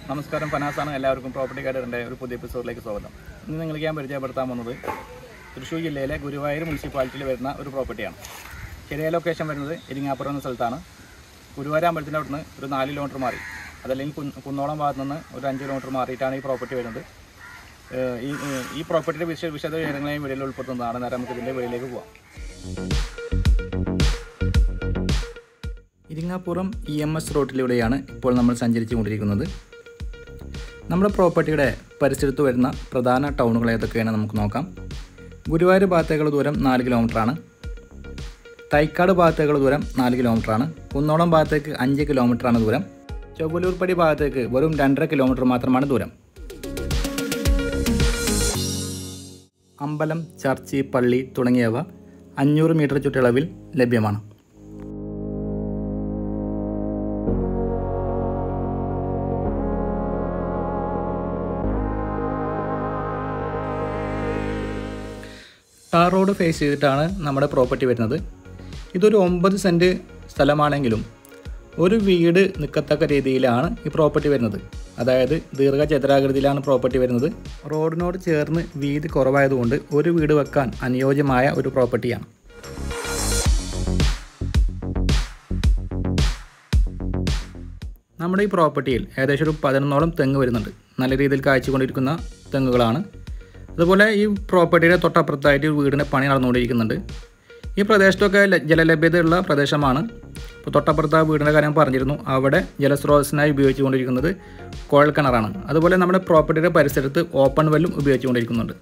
നമസ്കാരം ഫനാസാണ് എല്ലാവർക്കും പ്രോപ്പർട്ടി ഗൈഡറിൻ്റെ ഒരു പുതിയ എപ്പിസോഡിലേക്ക് സ്വാഗതം ഇന്ന് നിങ്ങൾക്ക് ഞാൻ പരിചയപ്പെടുത്താൻ പോകുന്നത് തൃശ്ശൂർ ജില്ലയിലെ ഗുരുവായൂർ മുനിസിപ്പാലിറ്റിയിൽ വരുന്ന ഒരു പ്രോപ്പർട്ടിയാണ് ശരിയായ ലൊക്കേഷൻ വരുന്നത് ഇരിങ്ങാപ്പുറം എന്ന സ്ഥലത്താണ് ഗുരുവായൂർ അമ്പലത്തിൻ്റെ അവിടുന്ന് ഒരു നാല് കിലോമീറ്റർ മാറി അതല്ലെങ്കിൽ കുന്ന് കുന്നോളം ഭാഗത്ത് നിന്ന് ഒരു അഞ്ച് കിലോമീറ്റർ മാറിയിട്ടാണ് ഈ പ്രോപ്പർട്ടി വരുന്നത് ഏഹ് ഈ ഏഹ് ഈ പ്രോപ്പർട്ടിയുടെ വിശ വിശദ വിവരങ്ങളെയും വീഡിയോയിൽ ഉൾപ്പെടുത്തുന്നതാണ് നേരം നമുക്ക് ഇതിൻ്റെ വീഡിയോയിലേക്ക് പോവാം ഇരിങ്ങാപ്പുറം ഇ എം എസ് റോട്ടിലൂടെയാണ് ഇപ്പോൾ നമ്മൾ സഞ്ചരിച്ചു കൊണ്ടിരിക്കുന്നത് നമ്മുടെ പ്രോപ്പർട്ടിയുടെ പരിസരത്ത് വരുന്ന പ്രധാന ടൗണുകൾ ഏതൊക്കെയാണ് നമുക്ക് നോക്കാം ഗുരുവായൂർ ഭാഗത്തേക്കുള്ള ദൂരം നാല് കിലോമീറ്ററാണ് തൈക്കാട് ഭാഗത്തേക്കുള്ള ദൂരം നാല് കിലോമീറ്ററാണ് കുന്നോളം ഭാഗത്തേക്ക് അഞ്ച് കിലോമീറ്ററാണ് ദൂരം ചൊവ്വലൂർപ്പടി ഭാഗത്തേക്ക് വെറും രണ്ടര കിലോമീറ്റർ മാത്രമാണ് ദൂരം അമ്പലം ചർച്ച് പള്ളി തുടങ്ങിയവ അഞ്ഞൂറ് മീറ്റർ ചുറ്റളവിൽ ലഭ്യമാണ് ടാർ റോഡ് ഫേസ് ചെയ്തിട്ടാണ് നമ്മുടെ പ്രോപ്പർട്ടി വരുന്നത് ഇതൊരു ഒമ്പത് സെൻറ്റ് സ്ഥലമാണെങ്കിലും ഒരു വീട് നിൽക്കത്തക്ക രീതിയിലാണ് ഈ പ്രോപ്പർട്ടി വരുന്നത് അതായത് ദീർഘചതുരാകൃതിയിലാണ് പ്രോപ്പർട്ടി വരുന്നത് റോഡിനോട് ചേർന്ന് വീതി കുറവായതുകൊണ്ട് ഒരു വീട് വെക്കാൻ അനുയോജ്യമായ ഒരു പ്രോപ്പർട്ടിയാണ് നമ്മുടെ ഈ പ്രോപ്പർട്ടിയിൽ ഏകദേശം ഒരു പതിനൊന്നോളം തെങ്ങ് വരുന്നുണ്ട് നല്ല രീതിയിൽ കാഴ്ചക്കൊണ്ടിരിക്കുന്ന തെങ്ങുകളാണ് അതുപോലെ ഈ പ്രോപ്പർട്ടിയുടെ തൊട്ടപ്പുറത്തായിട്ട് ഒരു വീടിൻ്റെ പണി നടന്നുകൊണ്ടിരിക്കുന്നുണ്ട് ഈ പ്രദേശത്തൊക്കെ ല- ജലലഭ്യതയുള്ള പ്രദേശമാണ് ഇപ്പോൾ തൊട്ടപ്പുറത്ത് ആ വീടിൻ്റെ കാര്യം പറഞ്ഞിരുന്നു അവിടെ ജലസ്രോതസ്സിനായി ഉപയോഗിച്ചുകൊണ്ടിരിക്കുന്നത് കുഴൽ കിണറാണ് അതുപോലെ നമ്മുടെ പ്രോപ്പർട്ടിയുടെ പരിസരത്ത് ഓപ്പൺ വെല്ലും ഉപയോഗിച്ചുകൊണ്ടിരിക്കുന്നുണ്ട്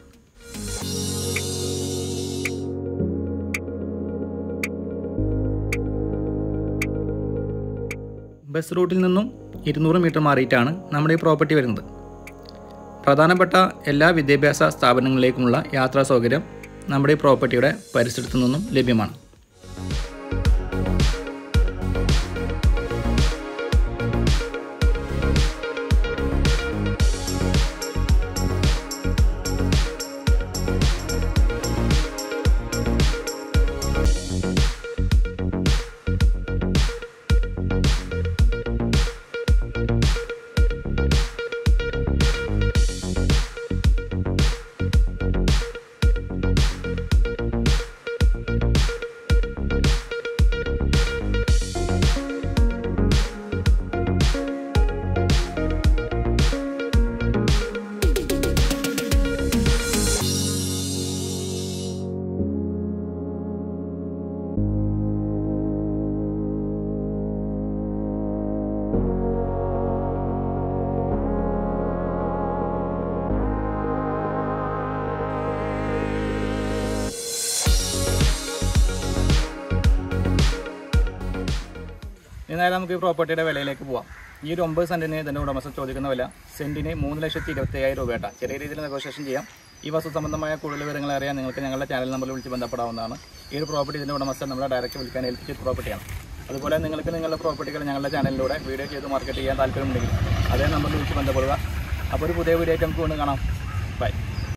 ബസ് റൂട്ടിൽ നിന്നും ഇരുന്നൂറ് മീറ്റർ മാറിയിട്ടാണ് നമ്മുടെ ഈ പ്രോപ്പർട്ടി വരുന്നത് പ്രധാനപ്പെട്ട എല്ലാ വിദ്യാഭ്യാസ സ്ഥാപനങ്ങളിലേക്കുമുള്ള യാത്രാ സൗകര്യം നമ്മുടെ ഈ പ്രോപ്പർട്ടിയുടെ പരിസരത്തു നിന്നും ലഭ്യമാണ് എന്നാലും നമുക്ക് ഈ പ്രോപ്പർട്ടിയുടെ വിലയിലേക്ക് പോവാം ഈ ഒരു ഒമ്പത് സെന്റിന് ഇതിന്റെ ഉടമസ്ഥ ചോദിക്കുന്ന വില സെന്റിന് മൂന്ന് ലക്ഷത്തി ഇരുപത്തി അയ്യായിരം രൂപ കേട്ടോ ചെറിയ രീതിയിൽ നെഗോഷിയേഷൻ ചെയ്യാം ഈ വസ്തു സംബന്ധമായ കൂടുതൽ വിവരങ്ങൾ അറിയാൻ നിങ്ങൾക്ക് ഞങ്ങളുടെ ചാനൽ നമ്പറിൽ വിളിച്ച് ബന്ധപ്പെടാവുന്നതാണ് ഈ ഒരു പ്രോപ്പർട്ടി ഇതിന്റെ ഉടമസ്ഥ നമ്മളെ ഡയറക്റ്റ് വിളിക്കാൻ ഏൽപ്പിച്ച ഒരു പ്രോപ്പർട്ടിയാണ് അതുപോലെ നിങ്ങൾക്ക് നിങ്ങളുടെ പ്രോപ്പർട്ടികൾ ഞങ്ങളുടെ ചാനലിലൂടെ വീഡിയോ ചെയ്ത് മാർക്കറ്റ് ചെയ്യാൻ താല്പര്യമുണ്ടെങ്കിൽ അതേ നമ്പറിൽ വിളിച്ച് ബന്ധപ്പെടുക അപ്പോൾ ഒരു പുതിയ വീഡിയോ ആയിട്ട് നമുക്ക് വീണ്ടും കാണാം